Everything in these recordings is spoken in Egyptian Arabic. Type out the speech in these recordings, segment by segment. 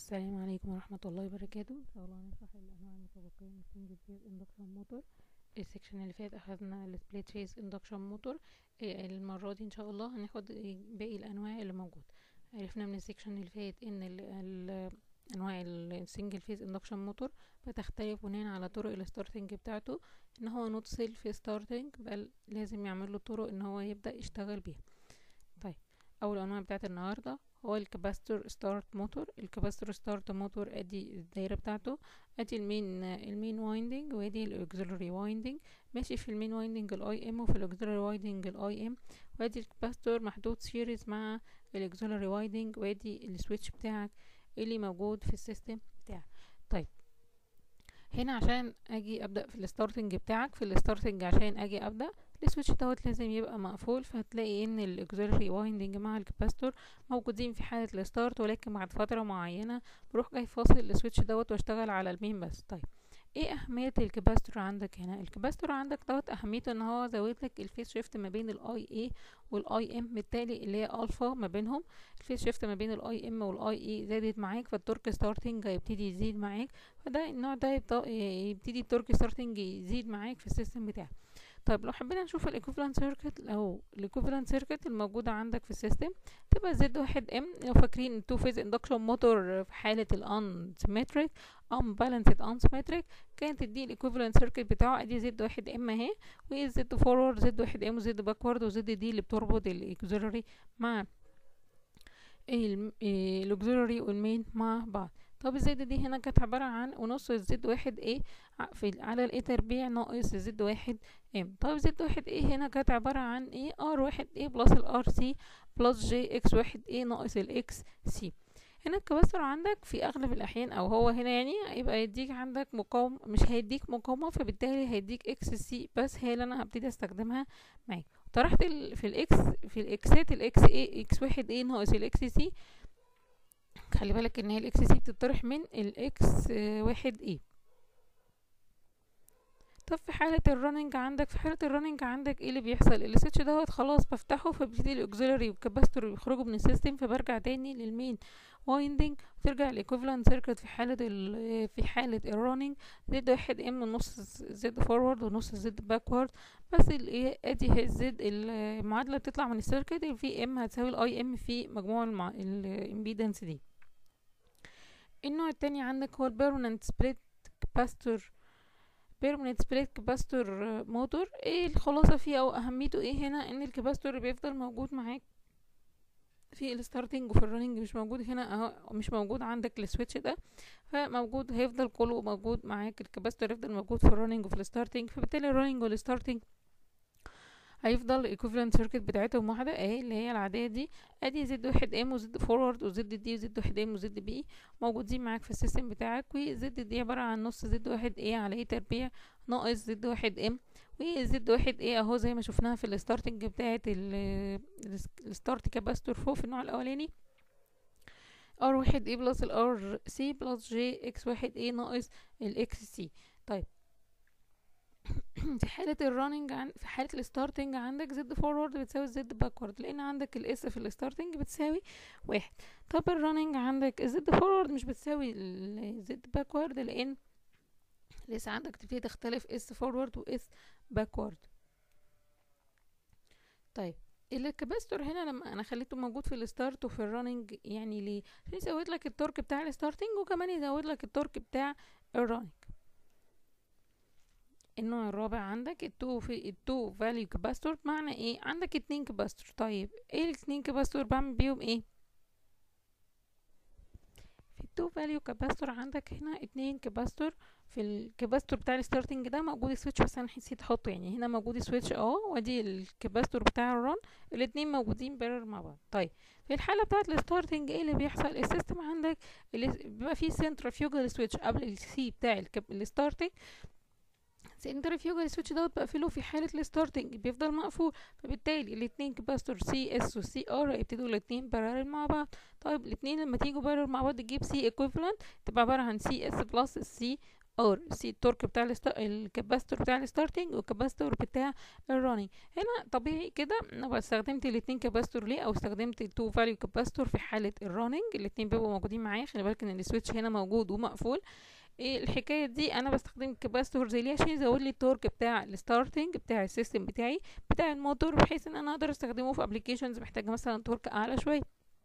السلام عليكم ورحمة الله وبركاته ان شاء الله هنشرح الانواع المتبقية من السنجل فيز اندكشن موتور السكشن اللي فات اخدنا السبليت فيز اندكشن موتور المرة دي ان شاء الله هناخد باقي الانواع اللي موجودة عرفنا من السكشن اللي فات ان ال ال انواع السنجل فيز اندكشن موتور بتختلف بناء على طرق الستارتنج بتاعته ان هو نوت سيلف ستارتنج بل لازم يعمل له طرق ان هو يبدأ يشتغل بيها طيب اول انواع بتاعت النهارده هو الكاباستور ستارت موتور الكاباستور ستارت موتور ادي الدايره بتاعته ادي المين المين وايندنج وادي الاكسلري وايندنج ماشي في المين وايندنج الاي ام وفي الاكسلري وايندنج الاي ام وادي الكاباستور محدود سيريز مع الاكسلري وايندنج وادي السويتش بتاعك اللي موجود في السيستم بتاعك طيب هنا عشان اجي ابدا في الستارتنج بتاعك في الستارتنج عشان اجي ابدا السويتش دوت لازم يبقى مقفول فهتلاقي ان الاكسلري وايندنج مع الكاباستور موجودين في حاله الستارت ولكن بعد فتره معينه بروح جاي فاصل السويتش دوت واشتغل على المين بس طيب ايه اهميه الكاباستور عندك هنا الكاباستور عندك دوت اهميته ان هو زود لك الفيس شيفت ما بين الاي اي والاي ام بالتالي اللي هي الفا ما بينهم الفيس شيفت ما بين الاي ام والاي اي زادت معاك فالتورك ستارتنج هيبتدي يزيد معاك فده النوع ده يبتدي التورك ستارتنج يزيد معاك في السيستم بتاعك طيب لو حبينا نشوف الايكوفالنت سيركت او الايكوفالنت سيركت الموجوده عندك في السيستم تبقى زد واحد ام لو فاكرين التو فيز اندكشن موتور في حاله الان سيمتريك ام بالانسد ان سيمتريك كانت دي الايكوفالنت سيركت بتاعه ادي زد واحد ام اهي وزد فورورد زد واحد ام وزد باكورد وزد دي اللي بتربط الاكسلري مع الاكسلري والمين مع بعض طب الزد دي هنا كانت عبارة عن ونص الزد واحد ايه في على الايه تربيع ناقص زد واحد ام طب زد واحد ايه هنا كانت عبارة عن ايه ار واحد ايه بلس الار سي بلس جي اكس واحد ايه ناقص الاكس سي هنا الكباستور عندك في اغلب الاحيان او هو هنا يعني يبقى يديك عندك مقاومة مش هيديك مقاومة فبالتالي هيديك اكس سي بس هي اللي انا هبتدي استخدمها معاك طرحت في الاكس في الاكسات الاكس ايه اكس واحد ايه ناقص الاكس سي خلي بالك ان هي الاكس سي بتطرح من الاكس واحد ايه طب في حالة الرننج عندك في حالة الرننج عندك ايه اللي بيحصل السويتش دوت خلاص بفتحه فبيبتدي الاكسلري والكاباستور يخرجوا من السيستم فبرجع تاني للمين وايندنج وترجع الايكوفالنت سيركت في حالة ال في حالة الرننج زد واحد ام نص زد فورورد ونص زد باكورد بس الايه ادي هي الزد المعادلة بتطلع من السيركت الفي ام هتساوي الاي ام في مجموع الامبيدنس دي النوع التاني عندك هو البيرمننت سبليت كاباستور بيرمننت سبليت كاباستور موتور ايه الخلاصه فيه او اهميته ايه هنا ان الكاباستور بيفضل موجود معاك في الستارتنج وفي الرننج مش موجود هنا اهو مش موجود عندك السويتش ده فموجود هيفضل كله موجود معاك الكاباستور يفضل موجود في الرننج وفي الستارتنج فبالتالي الرننج والستارتنج هيفضل الايكوفالنت سيركت بتاعتهم واحده اهي اللي هي العاديه دي ادي زد واحد ام وزد فورورد وزد دي وزد واحد ام وزد بي موجودين معاك في السيستم بتاعك وزد دي عباره عن نص زد واحد ايه على ايه تربيع ناقص زد واحد ام وزد واحد ايه اهو زي ما شفناها في الستارتنج بتاعت الستارت كاباستور فوق في النوع الاولاني ار واحد ايه بلس الار سي بلس جي اكس واحد ايه ناقص الاكس سي طيب في حالة الرننج عن في حالة الستارتنج عندك زد فورورد بتساوي زد باكورد لأن عندك الاس في الستارتنج بتساوي واحد طب الرننج عندك الزد فورورد مش بتساوي الزد باكورد لأن لسه عندك تبتدي تختلف اس فورورد واس باكورد طيب الكاباستور هنا لما انا خليته موجود في الستارت وفي الرننج يعني ليه عشان يزود لك التورك بتاع الستارتنج وكمان يزود لك التورك بتاع الرننج النوع الرابع عندك التو في التو فاليو كاباستور معنى ايه عندك اتنين كاباستور طيب ايه الاتنين كاباستور بعمل بيهم ايه في التو فاليو كاباستور عندك هنا اتنين كاباستور في الكاباستور بتاع الستارتنج ده موجود سويتش بس انا نسيت احطه يعني هنا موجود سويتش اه وادي الكاباستور بتاع الران الاتنين موجودين بيرر مع بعض طيب في الحاله بتاعت الستارتنج ايه اللي بيحصل السيستم عندك بيبقى فيه سنترفيوجال سويتش قبل السي بتاع الستارتنج السنترفيوجال سويتش دوت بقفله في حالة الستارتنج بيفضل مقفول فبالتالي الاتنين كاباستور سي اس وسي ار هيبتدوا الاتنين بارالل مع بعض طيب الاتنين لما تيجوا بارالل مع بعض تجيب سي ايكويفالنت تبقى عبارة عن سي اس بلس سي ار سي التورك بتاع الست... الكاباستور بتاع الستارتنج والكاباستور بتاع الراننج هنا طبيعي كده انا استخدمت الاتنين كاباستور ليه او استخدمت التو فاليو كاباستور في حاله الراننج الاتنين بيبقوا موجودين معايا خلي بالك ان السويتش هنا موجود ومقفول ايه الحكايه دي انا بستخدم كاباستور زي ليه عشان يزود لي التورك بتاع الستارتنج بتاع السيستم بتاعي بتاع الموتور بحيث ان انا اقدر استخدمه في ابلكيشنز محتاجه مثلا تورك اعلى شويه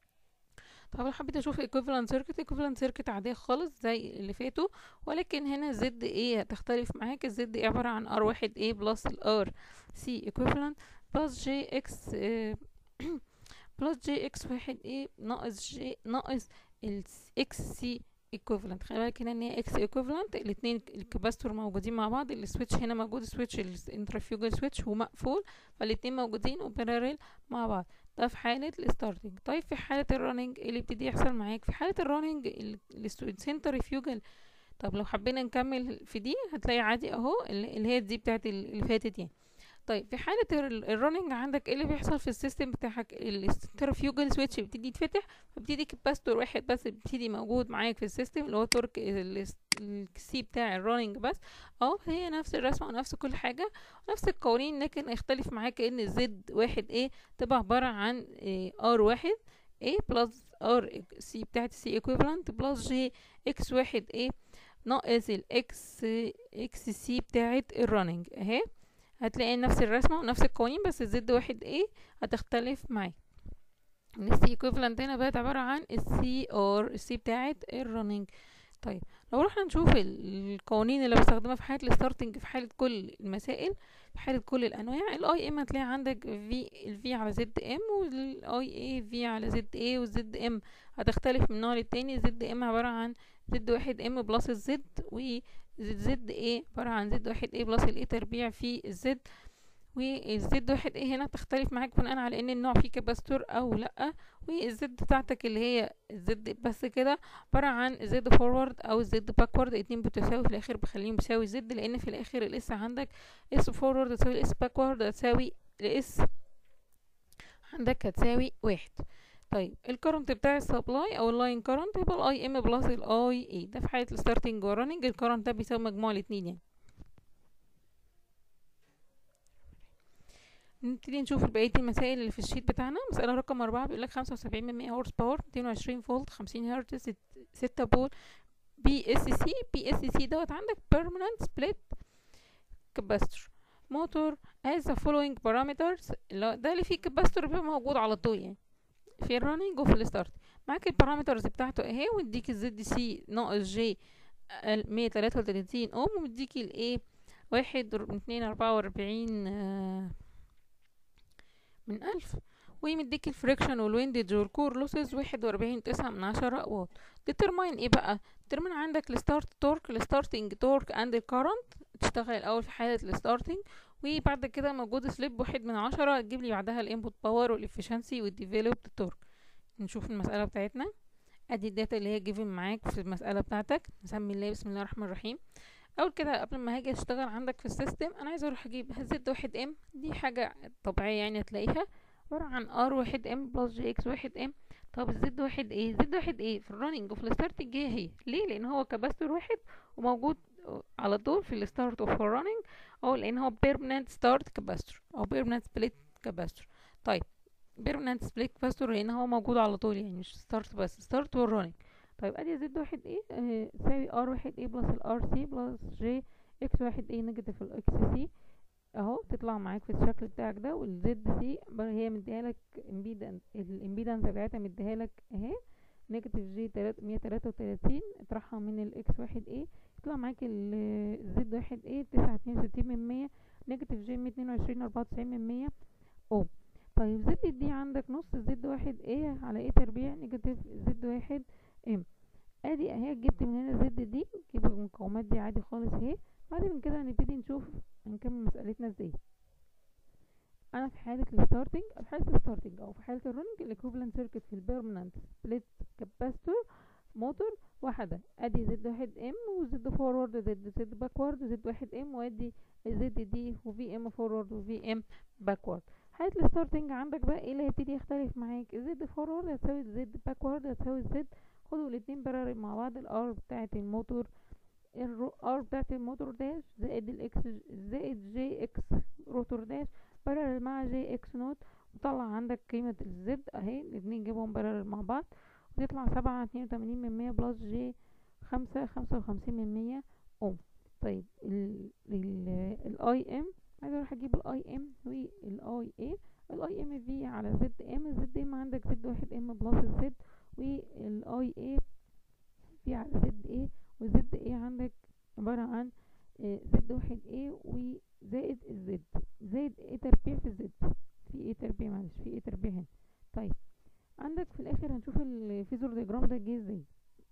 طب لو حبيت اشوف equivalent circuit equivalent circuit عادية خالص زي اللي فاتوا ولكن هنا زد ايه هتختلف معاك الزد ايه عبارة عن ار واحد ايه بلس الار سي equivalent بلس جي اكس بلس جي اكس واحد ايه ناقص جي ناقص الاكس سي equivalent خلي بالك هنا ان هي اكس equivalent الاتنين الكاباستور موجودين مع بعض السويتش هنا موجود سويتش الانترفيوجل سويتش هو مقفول فالاتنين موجودين وباراليل مع بعض ده في حالة الستارتنج طيب في حالة الرننج اللي بيبتدي يحصل معاك في حالة الرننج السنترفيوجل طب لو حبينا نكمل في دي هتلاقي عادي اهو اللي هي دي بتاعت اللي فاتت يعني طيب في حالة الرننج عندك ايه اللي بيحصل في السيستم بتاعك السنترفيوجل سويتش بيبتدي يتفتح فبيبتدي كاباستور واحد بس بيبتدي موجود معاك في السيستم اللي هو تورك السي بتاع الرننج بس اه هي نفس الرسمة ونفس كل حاجة نفس القوانين لكن يختلف معاك ان الزد واحد ايه تبقى عبارة عن ار واحد ايه بلس ار سي بتاعت سي equivalent بلس جي اكس واحد ايه ناقص الاكس اكس سي بتاعت الرننج اهي هتلاقي نفس الرسمة ونفس القوانين بس الزد واحد ايه هتختلف معاك السي equivalent هنا بقت عبارة عن السي ار السي بتاعت الرننج طيب لو رحنا نشوف القوانين اللي بستخدمها في حالة الستارتنج في حالة كل المسائل في حالة كل الأنواع الاي ام هتلاقي عندك في الفي على زد ام والاي اي في على زد اي والزد ام هتختلف من نوع للتاني زد ام عبارة عن زد واحد ام بلس الزد وزد ايه عبارة عن زد واحد ايه بلس الاي تربيع في الزد والزد واحد ايه هنا تختلف معاك بناء على ان النوع فيه كاباستور او لا والزد بتاعتك اللي هي الزد بس كده عبارة عن زد فورورد او الزد باكورد اتنين بتساوي في الاخر بخليهم بيساوي زد لان في الاخر الاس عندك اس فورورد تساوي الاس باكورد هتساوي الاس عندك هتساوي واحد طيب الكرنت بتاع السبلاي او اللاين كرنت يبقى الاي ام بلس الاي اي ده في حاله الستارتنج والرننج الكرنت ده بيساوي مجموع الاتنين يعني نبتدي نشوف بقية المسائل اللي في الشيت بتاعنا مسألة رقم أربعة بيقولك خمسة وسبعين من مية هورس باور ميتين وعشرين فولت خمسين هرتز ستة بول بي اس سي بي اس سي دوت عندك permanent split capacitor موتور has the following parameters ده اللي فيه capacitor بيبقى موجود على طول يعني في الرننج وفي الستارت معاك البارامترز بتاعته اهي ومديك الزد سي ناقص جي مية تلاتة وتلاتين اوم ومديكي الايه واحد اتنين اربعة واربعين من ألف ومديك الفريكشن والويندج والكور لوسز واحد وأربعين تسعة من عشرة واط ديترماين ايه بقى ديترماين عندك الستارت تورك الستارتنج تورك اند الكارنت تشتغل الأول في حالة الستارتنج وبعد كده موجود سليب واحد من عشرة تجيب لي بعدها الانبوت باور والافشنسي والديفلوبد تورك نشوف المسألة بتاعتنا ادي الداتا اللي هي جيفن معاك في المسألة بتاعتك نسمي الله بسم الله الرحمن الرحيم اول كده قبل ما هاجي اشتغل عندك في السيستم انا عايزه اروح اجيب زد واحد ام دي حاجه طبيعيه يعني هتلاقيها عباره عن ار واحد ام بلس جي اكس واحد ام طب الزد واحد ايه زد واحد ايه في الرننج وفي الستارت هي هي ليه لان هو كاباستور واحد وموجود على طول في الستارت وفي الرننج او لان هو بيرمننت ستارت كاباستور او بيرمننت سبليت كاباستور طيب بيرمننت سبليت كاباستور لان هو موجود على طول يعني مش ستارت بس ستارت والرننج طيب ادي زد واحد ايه اه تساوي ار واحد ايه بلس الار سي بلس جي اكس واحد ايه نيجاتيف الاكس سي اهو تطلع معاك في الشكل بتاعك ده والزد سي هي مديها لك امبيدنس الامبيدنس بتاعتها مديها لك اهي نيجاتيف جي مية تلاتة وتلاتين اطرحها من الاكس واحد ايه يطلع معاك الزد واحد ايه تسعة اتنين وستين من مية نيجاتيف جي مية اتنين وعشرين اربعة وتسعين من مية اوم طيب زد دي عندك نص زد واحد ايه على ايه تربيع نيجاتيف زد واحد ام ادي اهي جبت من هنا زد دي جيب المقاومات دي عادي خالص اهي بعد من كده هنبتدي نشوف هنكمل مسألتنا ازاي انا في حالة الستارتنج في حالة الستارتنج او في حالة الرنج الايكوفالنت سيركت في البيرمننت سبليت كاباستور موتور واحدة ادي زد واحد ام وزد فورورد زد زد باكورد زد واحد ام وادي زد دي وفي ام فورورد وفي ام باكورد حالة الستارتنج عندك بقى ايه اللي هيبتدي يختلف معاك الزد فورورد هتساوي الزد باكورد هتساوي الزد خدوا الاتنين بارل مع بعض الار بتاعة الموتور الار بتاعت الموتور داش زائد الاكس زائد جي اكس روتور داش بارل مع جي اكس نوت وطلع عندك قيمة الزد اهي الاتنين جيبهم بارل مع بعض وتطلع سبعة اتنين وتمانين من مية بلس جي خمسة خمسة وخمسين من مية اوم طيب ال ال الاي ام عايزة اروح اجيب الاي ام والاي اي الاي ام في على زد ام الزد ام عندك زد واحد ام بلس الزد والاي اي في على زد ايه وزد ايه عندك عبارة عن زد واحد ايه وزائد الزد زائد ايه تربيع في الزد في ايه تربيع معلش في ايه تربيع هنا طيب عندك في الاخر هنشوف الفيزور ديجرام ده جه ازاي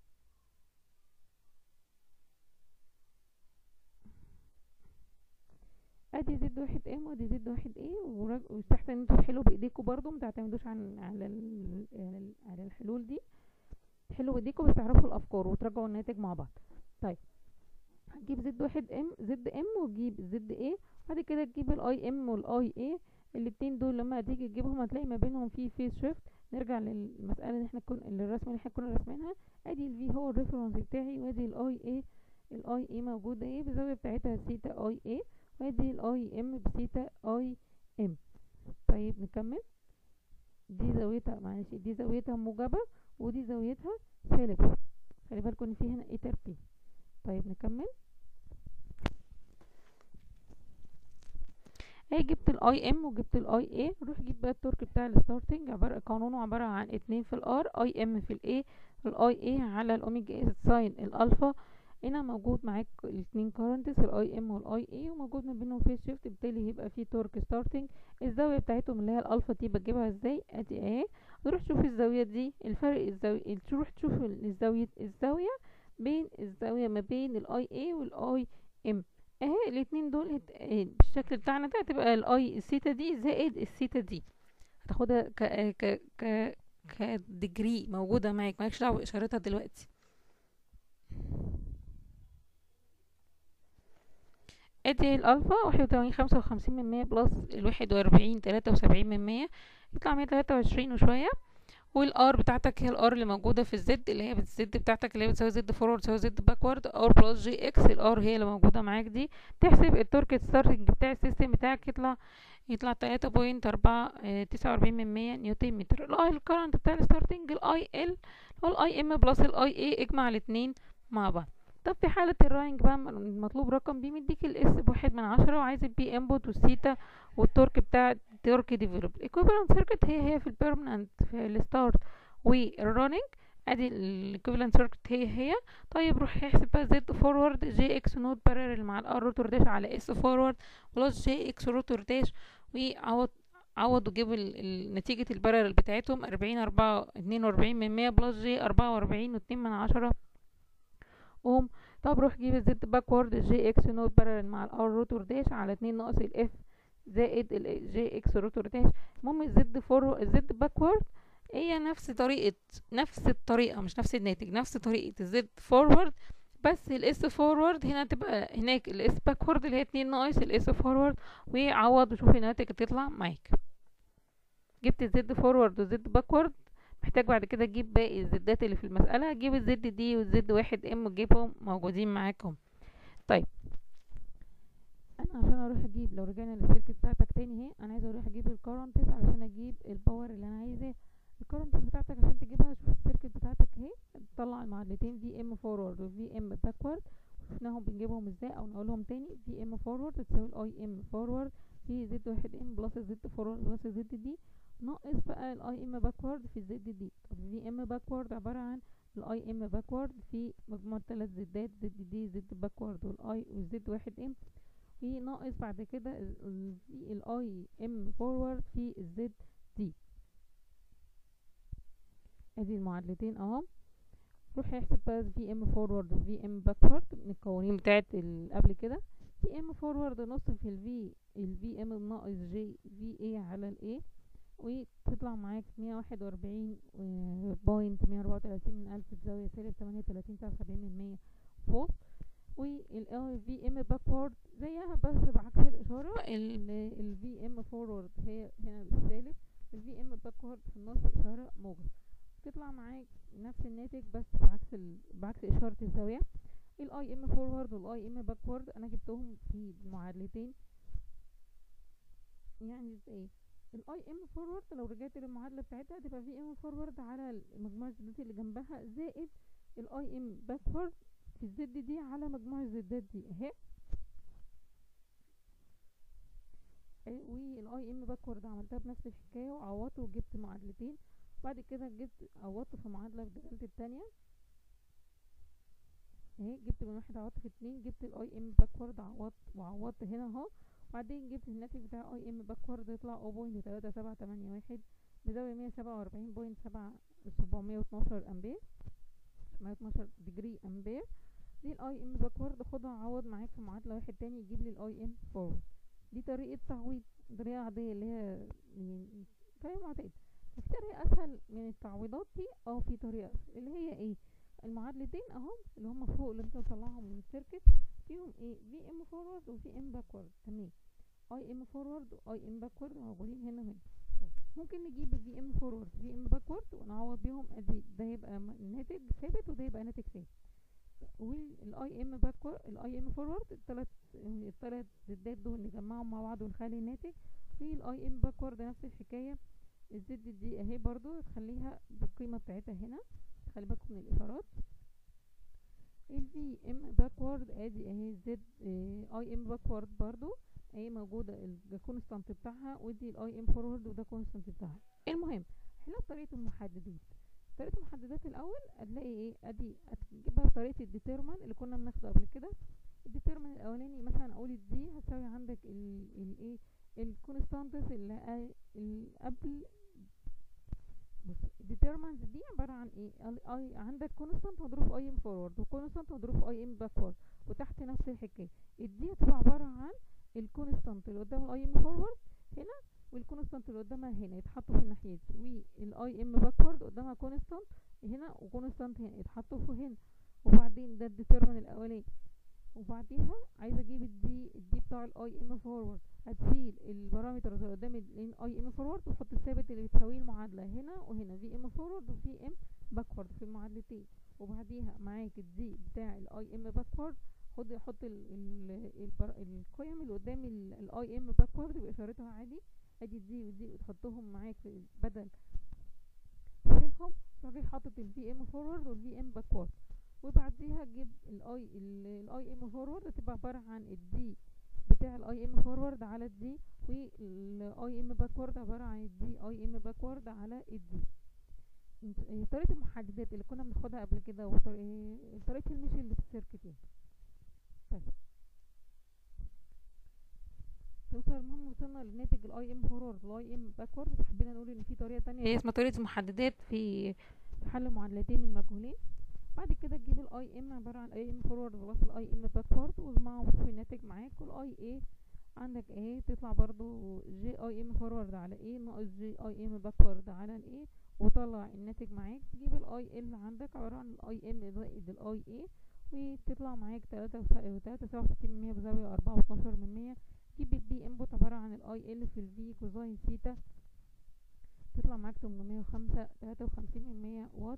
ادي زد واحد ام ودي زد واحد ايه ويستحسن ان انتوا تحلوا بايديكم برضو متعتمدوش عن على ال على الحلول دي تحلوا بايديكم بس تعرفوا الافكار وتراجعوا الناتج مع بعض طيب هتجيب زد واحد ام زد ام وتجيب زد ايه بعد كده تجيب الاي ام والاي ايه الاتنين دول لما هتيجي تجيبهم هتلاقي ما بينهم في فيس شيفت نرجع للمسألة اللي احنا كنا الرسمة اللي احنا كنا راسمينها ادي الفي هو الريفرنس بتاعي وادي الاي ايه الاي ايه موجودة ايه بالزاوية بتاعتها سيتا اي ايه وادي الاي ام بسيتا اي ام طيب نكمل دي زاويتها معلش دي زاويتها موجبة ودي زاويتها سالبة خلي بالكم ان في هنا ايه تربي طيب نكمل اهي جبت الاي ام وجبت الاي اي روح جيب بقى التورك بتاع الستارتنج عبارة قانونه عبارة عن اتنين في الار اي ام في الاي الاي اي على الاوميجا ساين الالفا هنا موجود معاك الاتنين كارنتس الاي ام والاي اي وموجود ما بينهم فيس شيفت بالتالي هيبقى في تورك ستارتنج الزاويه بتاعتهم اللي هي الالفا دي بتجيبها ازاي ادي اهي تروح تشوف الزاويه دي الفرق الزاويه تروح تشوف الزاويه الزاويه بين الزاويه ما بين الاي اي والاي ام اهي الاتنين دول هت... بالشكل بتاعنا ده هتبقى الاي الثيتا دي زائد الثيتا دي هتاخدها ك ك ك كديجري موجوده معاك مالكش دعوه باشارتها دلوقتي ادي الالفا واحد وتمانين خمسة وخمسين من مية بلس الواحد واربعين تلاتة وسبعين من مية يطلع مية تلاتة وعشرين وشوية والار بتاعتك هي الار اللي موجودة في الزد اللي هي الزد بتاعتك اللي هي بتساوي زد فورورد تساوي زد باكورد ار بلس جي اكس الار هي اللي موجودة معاك دي تحسب التورك ستارتنج بتاع السيستم بتاعك يطلع يطلع تلاتة بوينت أربعة تسعة وأربعين من مية نيوتن متر الاي الكرنت بتاع الستارتنج الاي ال هو الاي ام بلس الاي اي اجمع الاتنين مع بعض طب في حالة الراينج بقى المطلوب رقم بي مديك الاس بواحد من عشرة وعايز البي انبوت والثيتا والتورك بتاع التورك ديفلوب الايكوفالنت سيركت هي هي في البيرمننت في الستارت والرننج ادي الايكوفالنت سيركت هي هي طيب روح احسب بقى زد فورورد جي اكس نوت بارل مع الار روتور داش على اس فورورد بلس جي اكس روتور داش وعوض عوض وجيب نتيجة البارل بتاعتهم أربعين أربعة اتنين وأربعين من مية بلس جي أربعة وأربعين واتنين من عشرة اوم طب روح جيب الزد باكورد جي اكس نوت بارل مع الار روتور داش على اتنين ناقص الاف زائد الجي اكس روتور داش المهم الزد فور الزد باكورد هي نفس طريقة نفس الطريقة مش نفس الناتج نفس طريقة الزد فورورد بس الاس فورورد هنا تبقى هناك الاس باكورد اللي هي اتنين ناقص الاس فورورد وعوض وشوف الناتج تطلع معاك جبت الزد فورورد والزد باكورد محتاج بعد كده تجيب باقي الزدات اللي في المسألة جيب الزد دي والزد واحد ام وتجيبهم موجودين معاكم طيب انا عشان اروح اجيب لو رجعنا للسيركت بتاعتك تاني اهي انا عايزه اروح اجيب الكرنتس علشان اجيب الباور اللي انا عايزاه الكرنتس بتاعتك عشان تجيبها شوف السيركت بتاعتك اهي تطلع المعادلتين في ام فورورد وفي ام باكورد شفناهم بنجيبهم ازاي او نقولهم تاني في ام فورورد تساوي الاي ام فورورد في زد واحد ام بلس الزد فورورد بلس الزد دي ناقص بقى الاي ام باكورد في الزد دي طب في ام باكورد عبارة عن الاي ام باكورد في مجموعة تلات زدات زد دي زد باكورد والاي والزد واحد ام في ناقص بعد كده في الاي ام فورورد في الزد دي ادي المعادلتين اهو روح احسب بقى في ام فورورد وفي ام باكورد من القوانين بتاعت قبل كده في ام فورورد نص في الفي الفي ام ناقص جي في اي على الاي وتطلع معاك مية واحد وأربعين بوينت مية أربعة وتلاتين من ألف بزاوية سالب تمانية وتلاتين تسعة وسبعين من مية فولت وال في ام باكورد زيها بس بعكس الإشارة ال في ام فورورد هي هنا بالسالب ال في ام باكورد في النص إشارة موجب تطلع معاك نفس الناتج بس بعكس ال... بعكس إشارة الزاوية الاي ام فورورد والاي ام باكورد انا جبتهم في معادلتين يعني ازاي الاي ام فورورد لو رجعت للمعادله بتاعتها هتبقى في ام فورورد على مجموع الزدات اللي جنبها زائد الاي ام باكورد في الزد دي على مجموع الزدات دي اهي والاي ام باكورد عملتها بنفس الحكايه وعوضت وجبت معادلتين بعد كده جبت عوضت في معادله في دلالة التانية اهي جبت من واحد عوضت في اتنين جبت الاي ام باكورد عوضت وعوضت هنا اهو وبعدين جبت الناتج بتاع اي ام باكورد يطلع او بوينت تلاتة سبعة تمانية واحد بزاوية مية سبعة واربعين بوينت سبعة سبعمية واتناشر امبير سبعمية واتناشر ديجري امبير دي الاي ام باكورد خدها عوض معاك في معادلة واحد تاني يجيب لي الاي ام فورورد دي طريقة تعويض طريقة عادية اللي هي يعني طريقة معتادة في طريقة اسهل من التعويضات دي اه في طريقة اسهل اللي هي ايه المعادلتين اهم اللي هم فوق اللي انت تطلعهم من السيركت فيهم ايه في ام فورورد وفي ام باكورد تمام اي ام فورورد واي ام باكورد موجودين هنا وهنا ممكن نجيب الفي ام فورورد في ام باكورد ونعوض بيهم ادي ده يبقى ناتج ثابت وده يبقى ناتج ثابت والاي ام باكورد الاي ام فورورد الثلاث الثلاث زدات دول نجمعهم مع بعض ونخلي ناتج والاي ام باكورد نفس الحكايه الزد دي اهي برضو هتخليها بالقيمه بتاعتها هنا خلي بالكم من الاشارات الفي ام باكورد ادي اهي زد اي ام باكورد برضو اهي موجوده الكونستانت بتاعها ودي الاي ام فورورد وده كونستانت بتاعها المهم احنا بطريقه المحددات طريقه المحددات الاول هتلاقي ايه ادي هتجيبها بطريقه الديترمن اللي كنا بناخده قبل كده الديترمن الاولاني مثلا اقول الدي هتساوي عندك الايه الكونستانتس اللي قبل بص الديترمنز دي عباره عن ايه اي عندك كونستانت مضروب في اي ام فورورد وكونستانت مضروب في اي ام باكورد وتحت نفس الحكايه الدي هتبقى عباره عن الكونستانت اللي قدام الاي ام فورورد هنا والكونستانت اللي قدامها هنا يتحطوا في الناحيه دي والاي ام باكورد قدامها كونستانت هنا وكونستانت هنا يتحطوا في هنا وبعدين ده الديترمن الاولاني وبعديها عايزه اجيب الدي الدي بتاع الاي ام فورورد هتشيل البارامتر اللي قدام الاي ام فورورد وتحط الثابت اللي بتساويه المعادله هنا وهنا في ام فورورد وفي ام باكورد في المعادلتين وبعديها معاك الدي بتاع الاي ام باكورد خد حط القيم اللي قدام الاي ام باكورد باشارتها عادي ادي دي ودي وتحطهم معاك في بدل تشيلهم تروح حاطط الفي ام فورورد والفي ام باكورد وبعديها تجيب الاي الاي ام فورورد هتبقى عباره عن الدي بتاع الاي ام فورورد على الدي والاي ام باكورد عباره عن الدي اي ام باكورد على الدي طريقه المحددات اللي كنا بناخدها قبل كده وطريقه المشي اللي في السيركت يعني طيب توصل المهم وصلنا لناتج الاي ام فورورد والاي ام باكورد حبينا نقول ان في طريقه تانية هي اسمها طريقه المحددات في حل معادلتين من مجهولين بعد كده تجيب الاي ام عباره عن اي ام فورورد بلس الاي ام باكورد واجمعهم وشوف الناتج معاك والاي ايه عندك ايه تطلع برضو جي اي ام فورورد على ايه ناقص جي اي ام باكورد على الايه وطلع الناتج معاك تجيب الاي ال عندك عباره عن الاي ام زائد الاي ايه وتطلع معاك تلاتة تلاتة سبعة وستين من مية بزاوية أربعة واتناشر من مية تجيب البي انبوت عبارة عن الاي ال في الفي كوزاين ثيتا تطلع معاك تمنمية وخمسة تلاتة وخمسين من مية واط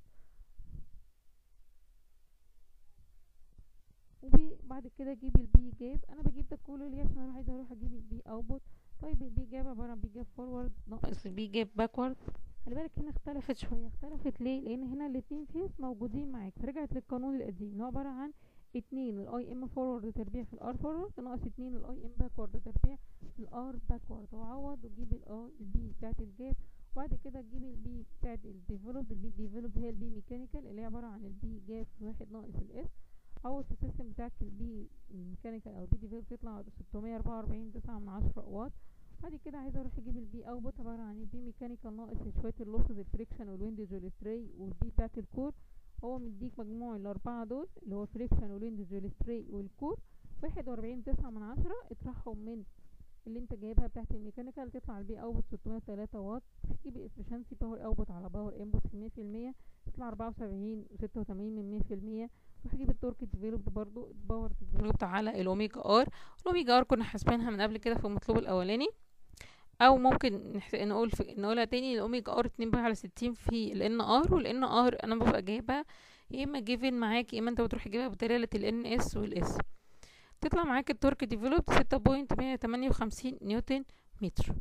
وبعد كده اجيب البي جاب انا بجيب ده كله ليه عشان اروح عايزه اروح اجيب البي اوتبوت طيب البي جاب عباره عن بي جاب فورورد ناقص البي جاب باكورد خلي بالك هنا اختلفت شويه اختلفت ليه لان هنا الاتنين فيس موجودين معاك فرجعت للقانون القديم اللي هو عباره عن اتنين الاي ام فورورد تربيع في الار فورورد ناقص اتنين الاي ام باكورد تربيع في الار باكورد وعوض وجيب الاي البي بتاعت الجاب وبعد كده تجيب البي بتاعت الديفلوب البي ديفلوب هي البي ميكانيكال اللي هي عباره عن البي جاب في واحد ناقص الاس عوض في السيستم بتاعك البي الميكانيكال او البي ديفلوب تطلع ستمية اربعة واربعين تسعة من عشرة واط بعد كده عايزه اروح اجيب البي اوتبوت عباره عن البي ميكانيكال ناقص شويه اللوسز الفريكشن والويندوز والستري والبي بتاعت الكور هو مديك مجموع الاربعه دول اللي هو فريكشن والويندوز والستري والكور واحد واربعين تسعة من عشرة اطرحهم من اللي انت جايبها بتاعت الميكانيكال تطلع البي اوتبوت ستمية وتلاتة واط تجيب الافشنسي باور اوتبوت على باور انبوت في مية في المية تطلع اربعة وسبعين وستة وتمانين من مية في المية روح اجيب التورك ديفلوبد برضو الباور ديفلوبد على الاوميجا ار الاوميجا ار كنا حاسبينها من قبل كده في المطلوب الاولاني او ممكن نقول في نقولها تاني الاوميجا ار اتنين باي على ستين في الان ار والان ار انا ببقى جايبه يا اما جيفن معاك يا اما انت بتروح تجيبها بدلالة ال اس والاس تطلع معاك التورك ديفلوبد ستة بوينت مية تمانية وخمسين نيوتن متر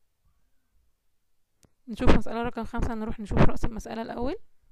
نشوف مسألة رقم خمسة نروح نشوف رأس المسألة الأول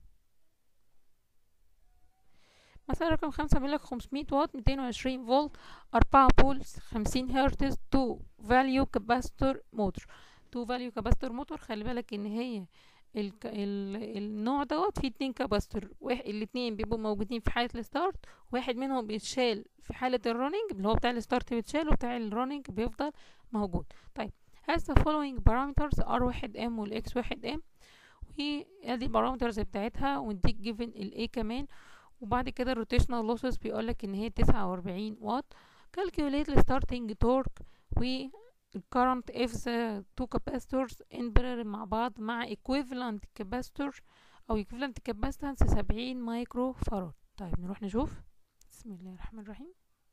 مسألة رقم خمسة بيقولك خمسمية واط ميتين وعشرين فولت أربعة بولز خمسين هرتز تو فاليو كاباستور موتور تو فاليو كاباستور موتور خلي بالك ان هي ال ال النوع دوت فيه اتنين كاباستور واحد الاتنين بيبقوا موجودين في حالة الستارت واحد منهم بيتشال في حالة الرننج اللي هو بتاع الستارت بيتشال وبتاع الرننج بيفضل موجود طيب has the following parameters R1M وال X1M وادي البارامترز بتاعتها ونديك given ال A كمان وبعد كده الروتيشنال لوسز بيقولك ان هي تسعة واربعين واط calculate the starting torque و current if the two capacitors in parallel مع بعض مع equivalent capacitor او equivalent capacitance سبعين مايكرو فاراد طيب نروح نشوف بسم الله الرحمن الرحيم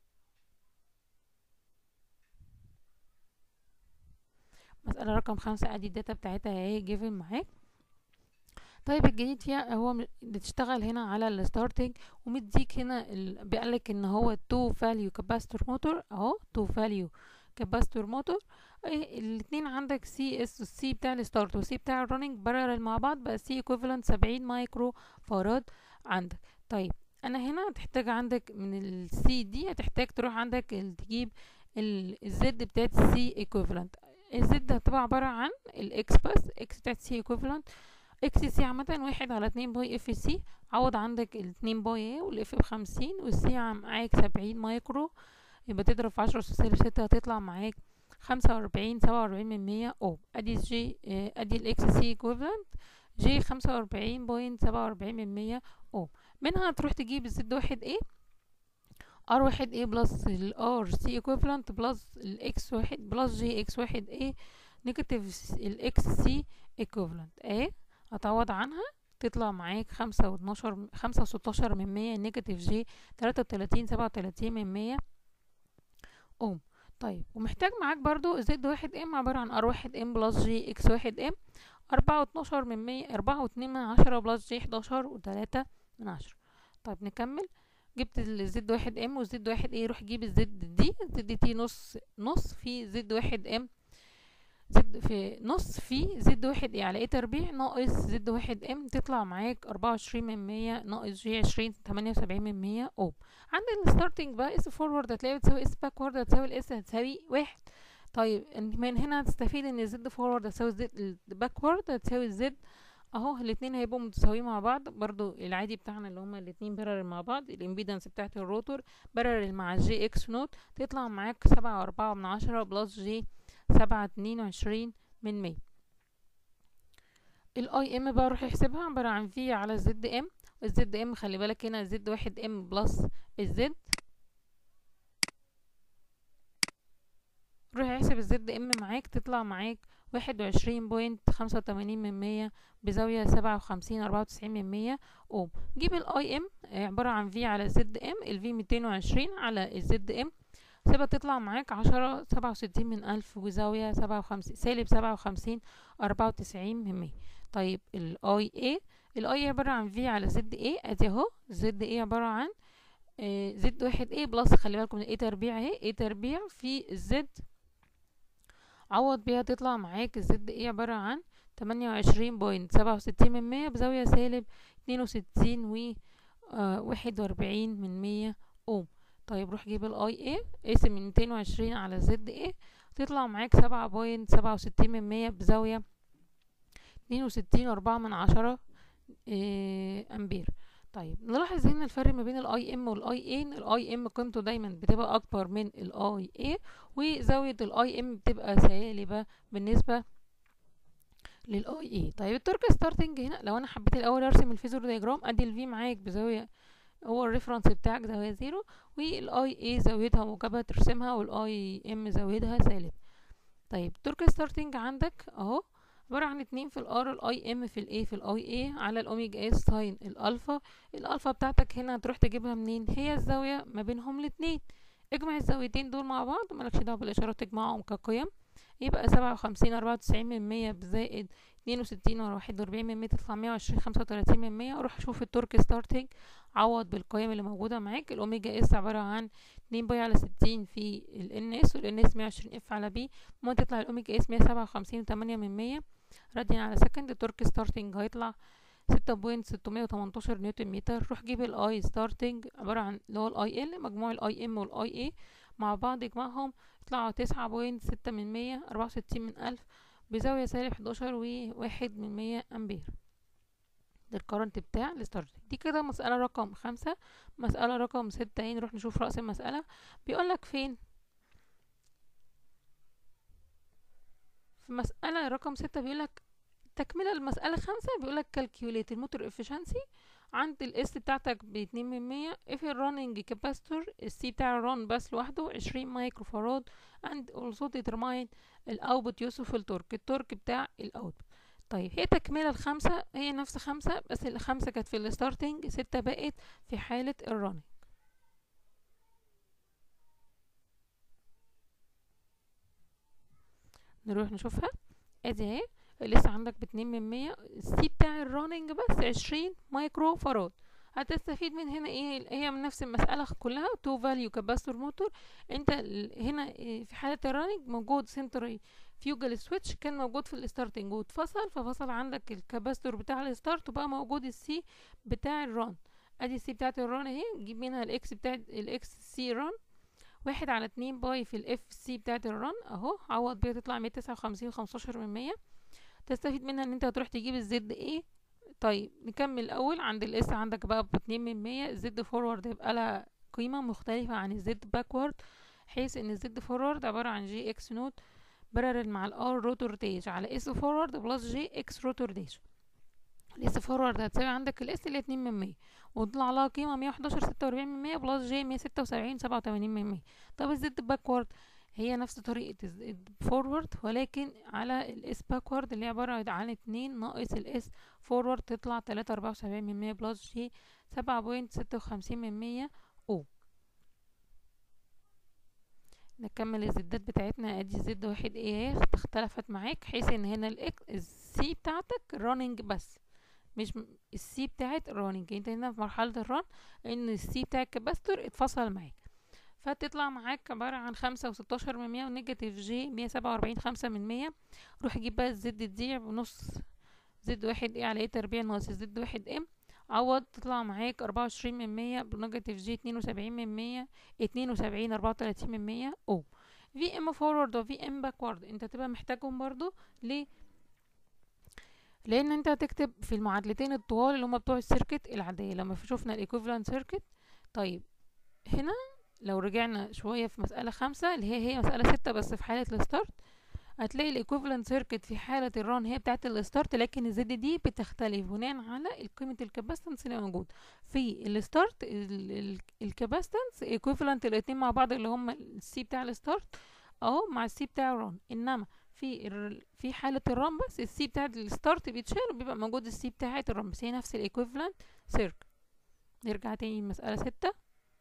مسألة رقم خمسة ادي الداتا بتاعتها اهي given معاك طيب الجديد فيها هو بتشتغل هنا على الستارتنج ومديك هنا ال... بيقالك ان هو تو فاليو كاباستور موتور اهو تو فاليو كاباستور موتور الاتنين عندك سي اس السي بتاع الستارت والسي بتاع الرننج بارلل مع بعض بقى سي ايكوفالنت سبعين مايكرو فاراد عندك طيب انا هنا هتحتاج عندك من السي دي هتحتاج تروح عندك تجيب الزد بتاعت السي ايكوفالنت الزد هتبقى عبارة عن الاكس بس اكس بتاعت سي ايكوفالنت اكس سي عامة واحد على اتنين باي اف سي عوض عندك الاتنين باي ايه والاف بخمسين والسي معاك سبعين مايكرو يبقى تضرب في عشرة سالب ستة هتطلع معاك خمسة وأربعين سبعة وأربعين من مية اوم ادي جي ادي الاكس سي ايكوفالنت جي خمسة وأربعين بوينت سبعة وأربعين من مية اوم منها هتروح تجيب الزد واحد ايه ار واحد ايه بلس الار سي ايكوفالنت بلس الاكس واحد بلس جي اكس واحد ايه نيجاتيف الاكس سي ايكوفالنت ايه هتعوض عنها تطلع معاك خمسة واتناشر خمسة وستاشر من مية نيجاتيف جي تلاتة وتلاتين سبعة وتلاتين من مية اوم طيب ومحتاج معاك برضو زد واحد ام عبارة عن ار واحد ام بلس جي اكس واحد ام أربعة واتناشر من مية أربعة واتنين من عشرة بلس جي حداشر وتلاتة من عشرة طيب نكمل جبت الزد واحد ام والزد واحد ايه روح جيب الزد دي زد تي نص نص في زد واحد ام زد في نص في زد واحد ايه على ايه تربيع ناقص زد واحد ام تطلع معاك أربعة وعشرين من مية ناقص جي عشرين تمانية وسبعين من مية اوم عند الستارتنج بقى اس فورورد هتلاقي بتساوي اس باكورد هتساوي الاس هتساوي واحد طيب من هنا هتستفيد ان الزد فورورد هتساوي الزد باكورد هتساوي الزد اهو الاتنين هيبقوا متساويين مع بعض برضو العادي بتاعنا اللي هما الاتنين بارل مع بعض الامبيدنس بتاعت الروتور بارل مع الجي اكس نوت تطلع معاك سبعة واربعة من عشرة بلس جي سبعة اتنين وعشرين من مية الاي ام بقى روح احسبها عبارة عن في على الزد ام الزد ام خلي بالك هنا زد واحد ام بلس الزد روح احسب الزد ام معاك تطلع معاك واحد وعشرين بوينت خمسة وتمانين من مية بزاوية سبعة وخمسين أربعة وتسعين من مية اوم جيب الاي ام عبارة عن في على زد ام الفي ميتين وعشرين على الزد ام سيبها تطلع معاك عشرة سبعة وستين من ألف وزاوية سبعة وخمسين سالب سبعة وخمسين أربعة وتسعين من مية طيب الاي اي الاي عبارة عن في على زد اي ادي اهو زد اي عبارة عن آه زد واحد اي بلس خلي بالكم من ايه تربيع اهي ايه تربيع في الزد عوض بيها تطلع معاك الزد ايه عبارة عن تمانية وعشرين بوينت سبعة وستين من مية بزاوية سالب اتنين وستين و واحد وأربعين من مية اوم طيب روح جيب الاي ايه اقسم من ميتين وعشرين على زد ايه تطلع معاك سبعة بوينت سبعة وستين من مية بزاوية اتنين وستين وأربعة من عشرة إيه أمبير طيب نلاحظ هنا الفرق ما بين الاي ام والاي اي ان الاي ام قيمته دايما بتبقى اكبر من الاي اي وزاويه الاي ام بتبقى سالبه بالنسبه للاي اي طيب التورك ستارتنج هنا لو انا حبيت الاول ارسم الفيزور دياجرام ادي الفي معاك بزاويه هو الريفرنس بتاعك زاويه زيرو والاي اي زاويتها موجبه ترسمها والاي ام زاويتها سالب طيب التورك ستارتنج عندك اهو عبارة عن اتنين في الار الاي ام في الاي في الاي اي على الاوميجا اس ساين الالفا الالفا بتاعتك هنا هتروح تجيبها منين هي الزاوية ما بينهم الاتنين اجمع الزاويتين دول مع بعض مالكش دعوة بالاشارات تجمعهم كقيم يبقى سبعة وخمسين أربعة وتسعين من مية بزائد اتنين وستين ورا واحد وأربعين من مية تطلع مية وعشرين خمسة وتلاتين من مية روح شوف التورك ستارتنج عوض بالقيم اللي موجودة معاك الأوميجا اس عبارة عن اتنين باي على ستين في ال ان اس وال ان اس مية وعشرين اف على بي ما تطلع الأوميجا اس مية سبعة وخمسين وتمانية من مية راديان على سكند التورك ستارتنج هيطلع ستة بوينت ستمية وتمنتاشر نيوتن متر روح جيب الاي ستارتنج عبارة عن اللي هو الاي ال مجموع الاي ام والاي اي مع بعض اجمعهم يطلعوا تسعة بوينت ستة من مية أربعة وستين من ألف بزاوية سالب حداشر وواحد من مية أمبير ده الكرنت بتاع الستارتنج دي كده مسألة رقم خمسة مسألة رقم ستة ايه نروح نشوف رأس المسألة بيقولك فين في مسألة رقم ستة بيقولك تكملة المسألة خمسة بيقولك calculate الموتور efficiency عند الاس بتاعتك باتنين من مية if الرننج كاباستور السي بتاع الرن بس لوحده عشرين مايكرو فاراد and also determine الاوتبوت يوسف التورك التورك بتاع الاوتبوت طيب هي تكملة الخمسة هي نفس خمسة بس الخمسة كانت في الستارتنج ستة بقت في حالة الرننج نروح نشوفها ادي اهي لسه عندك باتنين من مية السي بتاع الرننج بس عشرين مايكرو فاراد هتستفيد من هنا ايه هي من نفس المسألة كلها تو فاليو كاباستور موتور انت هنا في حالة الرننج موجود سنتري فيوجل سويتش كان موجود في الستارتنج واتفصل ففصل عندك الكاباستور بتاع الستارت وبقى موجود السي بتاع الران ادي السي بتاعت الران اهي نجيب منها الاكس بتاع الاكس سي ران واحد على اتنين باي في الاف سي بتاعت الران اهو عوض بيها تطلع مية تسعة وخمسين وخمستاشر من مية تستفيد منها ان انت هتروح تجيب الزد ايه طيب نكمل الاول عند الاس عندك بقى باتنين من مية الزد فورورد يبقى لها قيمة مختلفة عن الزد باكورد حيث ان الزد فورورد عبارة عن جي اكس نوت بارلل مع الار روتور ديج على اس فورورد بلس جي اكس روتور ديج الاس فورورد هتساوي عندك الاس اللي اتنين من مية وطلع لها قيمة مية وحداشر ستة وأربعين من مية بلس جي مية ستة وسبعين سبعة وتمانين من مية طب الزد باكورد هي نفس طريقة الفورورد ولكن على الاس باكورد اللي هي عبارة عن اتنين ناقص الاس فورورد تطلع تلاتة أربعة وسبعين من مية بلس جي سبعة بوينت ستة وخمسين من مية او نكمل الزدات بتاعتنا ادي زد واحد ايه اختلفت معاك حيث ان هنا الاكس السي بتاعتك راننج بس مش السي بتاعت راننج انت هنا في مرحلة الران ان السي بتاع الكاباستور اتفصل معاك فتطلع معاك عبارة عن خمسة وستاشر من مية ونيجاتيف جي مية سبعة وأربعين خمسة من مية روح جيب بقى الزد تضيع بنص زد واحد ايه على ايه تربيع ناقص زد واحد ام عوض تطلع معاك أربعة وعشرين من مية بنيجاتيف جي اتنين وسبعين من مية اتنين وسبعين أربعة وتلاتين من مية او في ام فورورد وفي ام باكورد انت تبقى محتاجهم برضو ليه لان انت هتكتب في المعادلتين الطوال اللي هما بتوع السيركت العادية لما شوفنا الايكوفالنت سيركت طيب هنا لو رجعنا شوية في مسألة خمسة اللي هي هي مسألة ستة بس في حالة الستارت هتلاقي الايكوفالنت سيركت في حالة الران هي بتاعة الستارت لكن الزد دي بتختلف بناء على قيمة الكاباستنس اللي موجود في الستارت الكاباستنس ايكوفالنت الاتنين مع بعض اللي هم السي بتاع الستارت اهو مع السي بتاع الران انما في في حالة الران بس السي بتاع الستارت بيتشال وبيبقى موجود السي بتاعة الران بس هي نفس الايكوفالنت سيركت نرجع تاني لمسألة ستة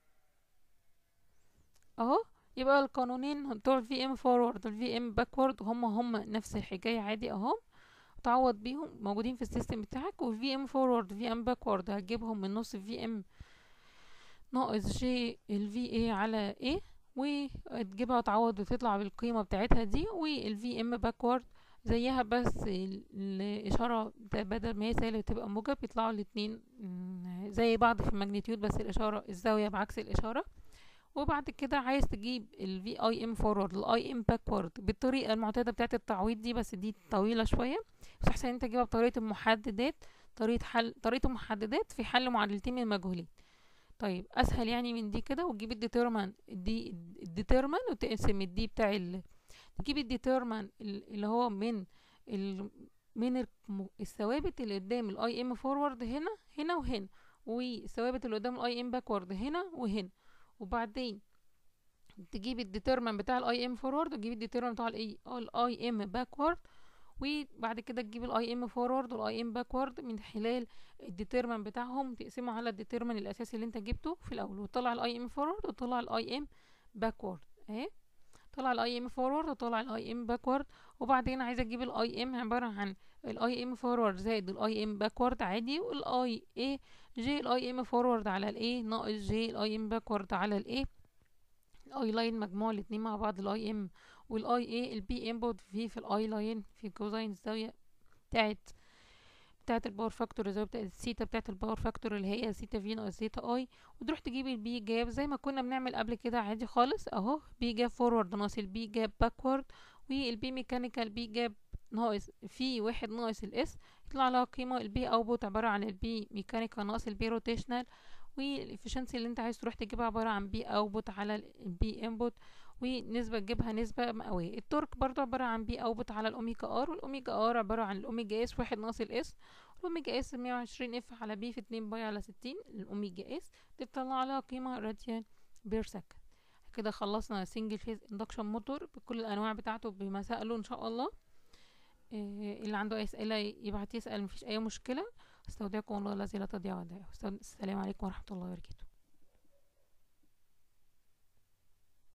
اهو يبقى القانونين بتوع الفي ام فورورد والفي ام باكورد هما هما نفس الحكاية عادي اهم تعوض بيهم موجودين في السيستم بتاعك والفي ام فورورد في ام باكورد هتجيبهم من نص في ام ناقص جي الفي اي على ايه وتجيبها تعوض وتطلع بالقيمة بتاعتها دي والفي ام باكورد زيها بس الإشارة بدل ما هي سالب تبقى موجب يطلعوا الاتنين زي بعض في الماجنتيود بس الإشارة الزاوية بعكس الإشارة وبعد كده عايز تجيب ال VIM forward ال IM backward بالطريقة المعتادة بتاعت التعويض دي بس دي طويلة شوية بس أحسن انت تجيبها بطريقة المحددات طريقة حل طريقة المحددات في حل معادلتين من المجهولين طيب أسهل يعني من دي كده وتجيب الديترمن دي الديترمن وتقسم الدي بتاع ال تجيب الديترمن اللي هو من ال من الثوابت اللي قدام الاي ام فورورد هنا هنا وهنا والثوابت اللي قدام الاي ام باكورد هنا وهنا وبعدين تجيب الديترمن بتاع الاي ام فورورد وتجيب الديترمن بتاع الاي الاي ام باكورد وبعد كده تجيب الاي ام فورورد والاي ام باكورد من خلال الديترمن بتاعهم تقسمه على الديترمن الاساسي اللي انت جبته في الاول وتطلع الاي ام فورورد وتطلع الاي ام باكورد اهي طلع الاي ام فورورد وطلع الاي ام باكورد وبعدين عايزه اجيب الاي ام عباره عن الاي ام فورورد زائد الاي ام باكورد عادي والاي اي جي الاي ام فورورد على الاي ناقص جي الاي ام باكورد على الاي الاي لاين مجموع الاتنين مع بعض الاي ام والاي اي البي انبوت في في الاي لاين في كوزاين الزاويه بتاعت بتاعت الباور فاكتور الزاويه بتاعت الثيتا بتاعت الباور فاكتور اللي هي ثيتا في ناقص ثيتا اي وتروح تجيب البي جاب زي ما كنا بنعمل قبل كده عادي خالص اهو بي جاب فورورد ناقص البي جاب باكورد والبي ميكانيكال بي جاب ناقص في واحد ناقص الاس يطلع لها قيمة البي اوتبوت عبارة عن البي ميكانيكال ناقص البي روتيشنال والافشنسي اللي انت عايز تروح تجيبها عبارة عن بي اوتبوت على البي انبوت ونسبة تجيبها نسبة مئوية التورك برضو عبارة عن بي اوتبوت على الاوميجا ار والاوميجا ار عبارة عن الاوميجا اس واحد ناقص الاس الاوميجا اس مية وعشرين اف على بي في اتنين باي على ستين الاوميجا اس تطلع لها قيمة راديان بير سكند كده خلصنا سنجل فيز اندكشن موتور بكل الانواع بتاعته بمسائله ان شاء الله إيه اللي عنده اي اسئله يبعت يسال مفيش اي مشكله استودعكم الله الذي لا تضيع ودائعه السلام عليكم ورحمه الله وبركاته